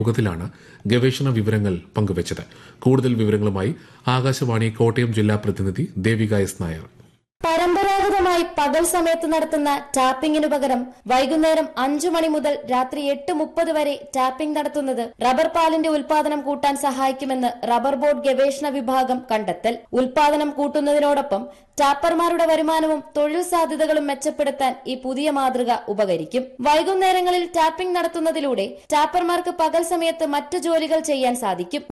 യോഗത്തിലാണ് ഗവേഷണ വിവരങ്ങൾ പങ്കുവച്ചത് കൂടുതൽ വിവരങ്ങളുമായി ആകാശവാണി കോട്ടയം ജില്ലാ പ്രതിനിധി ദേവിക എസ് നായർ പരമ്പരാഗതമായി പകൽ സമയത്ത് നടത്തുന്ന ടാപ്പിംഗിനു പകരം വൈകുന്നേരം അഞ്ചു മണി മുതൽ രാത്രി എട്ട് മുപ്പത് വരെ ടാപ്പിംഗ് നടത്തുന്നത് റബ്ബർ പാലിന്റെ ഉൽപാദനം കൂട്ടാൻ സഹായിക്കുമെന്ന് റബ്ബർ ബോർഡ് ഗവേഷണ വിഭാഗം കണ്ടെത്തൽ ഉൽപാദനം കൂട്ടുന്നതിനോടൊപ്പം ടാപ്പർമാരുടെ വരുമാനവും തൊഴിൽ സാധ്യതകളും മെച്ചപ്പെടുത്താൻ ഈ പുതിയ മാതൃക ഉപകരിക്കും വൈകുന്നേരങ്ങളിൽ ടാപ്പിംഗ് നടത്തുന്നതിലൂടെ ടാപ്പർമാർക്ക് പകൽ സമയത്ത് മറ്റു ജോലികൾ ചെയ്യാൻ സാധിക്കും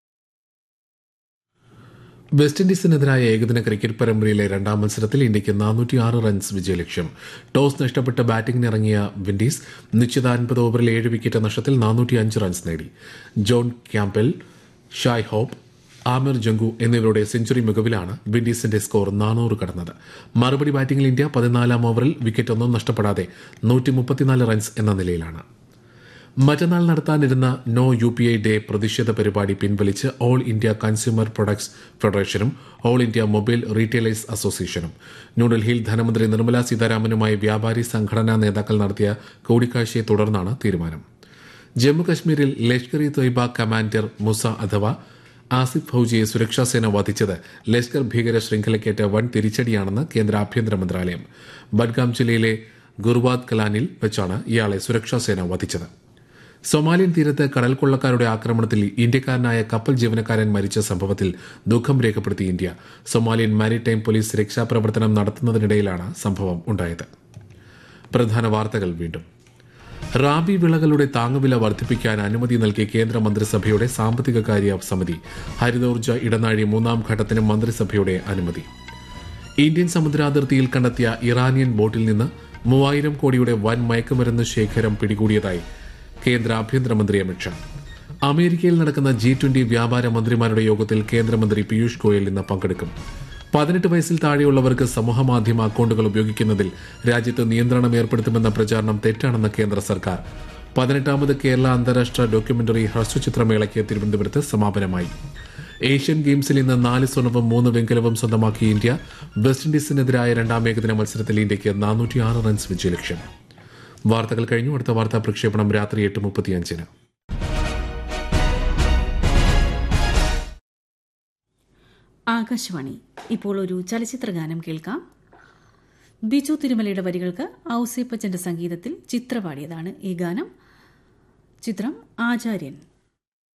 വെസ്റ്റ് ഇൻഡീസിനെതിരായ ഏകദിന ക്രിക്കറ്റ് പരമ്പരയിലെ രണ്ടാം മത്സരത്തിൽ ഇന്ത്യയ്ക്ക് നാനൂറ്റി ആറ് റൺസ് വിജയലക്ഷ്യം ടോസ് നഷ്ടപ്പെട്ട് ബാറ്റിംഗിനിറങ്ങിയ വിൻഡീസ് നിശ്ചിത അൻപത് ഓവറിൽ ഏഴ് വിക്കറ്റ് നഷ്ടത്തിൽ നാനൂറ്റി അഞ്ച് റൺസ് നേടി John Campbell Shai Hope Amir Jangoo എന്നിവരുടെ സെഞ്ചുറി മികവിലാണ് വിൻഡീസിന്റെ സ്കോർ നാനൂറ് കടന്നത് മറുപടി ബാറ്റിംഗിൽ ഇന്ത്യ പതിനാലാം ഓവറിൽ വിക്കറ്റൊന്നും നഷ്ടപ്പെടാതെ നൂറ്റി മുപ്പത്തിനാല് റൺസ് എന്ന നിലയിലാണ് മറ്റന്നാൾ നടത്താനിരുന്ന no U P I day പ്രതിഷേധ പരിപാടി പിൻവലിച്ച് ഓൾ ഇന്ത്യ കൺസ്യൂമർ പ്രൊഡക്ട്സ് ഫെഡറേഷനും ഓൾ ഇന്ത്യ മൊബൈൽ റീറ്റെയിലേഴ്സ് അസോസിയേഷനും ന്യൂഡൽഹിയിൽ ധനമന്ത്രി നിർമ്മല സീതാരാമനുമായി വ്യാപാരി സംഘടനാ നേതാക്കൾ നടത്തിയ കൂടിക്കാഴ്ചയെ തുടർന്നാണ് തീരുമാനം ജമ്മുകശ്മീരിൽ ലഷ്കർ ഇ തൊയ്ബ കമാൻഡർ മുസ അഥവാ ആസിഫ് ഫൌജിയെ സുരക്ഷാസേന വധിച്ചത് ലഷ്കർ ഭീകര ശൃംഖലയ്ക്കേറ്റ വൻ തിരിച്ചടിയാണെന്ന് കേന്ദ്ര ആഭ്യന്തര മന്ത്രാലയം ബഡ്ഗാം ജില്ലയിലെ ഗുർവാദ് കലാനിൽ വെച്ചാണ് ഇയാളെ സുരക്ഷാസേന വധിച്ചത് സൊമാലിയൻ തീരത്ത് കടൽ കൊള്ളക്കാരുടെ ആക്രമണത്തിൽ ഇന്ത്യക്കാരനായ കപ്പൽ ജീവനക്കാരൻ മരിച്ച സംഭവത്തിൽ ദുഃഖം രേഖപ്പെടുത്തി ഇന്ത്യ സൊമാലിയൻ മാരിടൈം പോലീസ് രക്ഷാപ്രവർത്തനം നടത്തുന്നതിനിടയിലാണ് സംഭവം ഉണ്ടായത് പ്രധാന വാർത്തകൾ വീണ്ടും റാബി വിളകളുടെ താങ്ങുവില വർദ്ധിപ്പിക്കാൻ അനുമതി നൽകിയ കേന്ദ്ര മന്ത്രിസഭയുടെ സാമ്പത്തിക കാര്യ സമിതി ഹരിതോർജ്ജ ഇടനാഴി മൂന്നാം ഘട്ടത്തിന് മന്ത്രിസഭയുടെ അനുമതി ഇന്ത്യൻ സമുദ്രാതിർത്തിയിൽ കണ്ടെത്തിയ ഇറാനിയൻ ബോട്ടിൽ നിന്ന് മൂവായിരം കോടിയുടെ വൻ മയക്കുമരുന്ന് ശേഖരം പിടികൂടിയതായി കേന്ദ്ര ആഭ്യന്തരമന്ത്രി അമിത്ഷാ അമേരിക്കയിൽ നടക്കുന്ന ജി ട്വന്റി വ്യാപാര മന്ത്രിമാരുടെ യോഗത്തിൽ കേന്ദ്രമന്ത്രി പീയൂഷ് ഗോയൽ ഇന്ന് പങ്കെടുക്കും പതിനെട്ട് വയസ്സിൽ താഴെയുള്ളവർക്ക് സമൂഹമാധ്യമ അക്കൌണ്ടുകൾ ഉപയോഗിക്കുന്നതിൽ രാജ്യത്ത് നിയന്ത്രണം ഏർപ്പെടുത്തുമെന്ന പ്രചാരണം തെറ്റാണെന്ന് കേന്ദ്ര സർക്കാർ പതിനെട്ടാമത് കേരള അന്താരാഷ്ട്ര ഡോക്യുമെന്ററി ഹ്രസ്വചിത്രമേളയ്ക്ക് തിരുവനന്തപുരത്ത് സമാപനമായി ഏഷ്യൻ ഗെയിംസിൽ ഇന്ന് നാല് സ്വർണവും മൂന്ന് വെങ്കലവും സ്വന്തമാക്കി ഇന്ത്യ വെസ്റ്റ് ഇൻഡീസിനെതിരായ രണ്ടാം ഏകദിന മത്സരത്തിൽ ഇന്ത്യയ്ക്ക് നാനൂറ്റിയാറ് റൺസ് വിജയലക്ഷ്യം വാർത്തകൾ കഴിഞ്ഞു അടുത്ത വാർത്താ പ്രക്ഷേപണം രാത്രി എട്ട് മുപ്പത്തിയഞ്ചിന് ആകാശവാണി ഇപ്പോൾ ഒരു ചലച്ചിത്ര ഗാനം കേൾക്കാം ബിജു തിരുമലയുടെ വരികൾക്ക് ഔസേപ്പച്ചന്റെ സംഗീതത്തിൽ ചിത്രപാടിയതാണ് ഈ ഗാനം ചിത്രം ആചാര്യൻ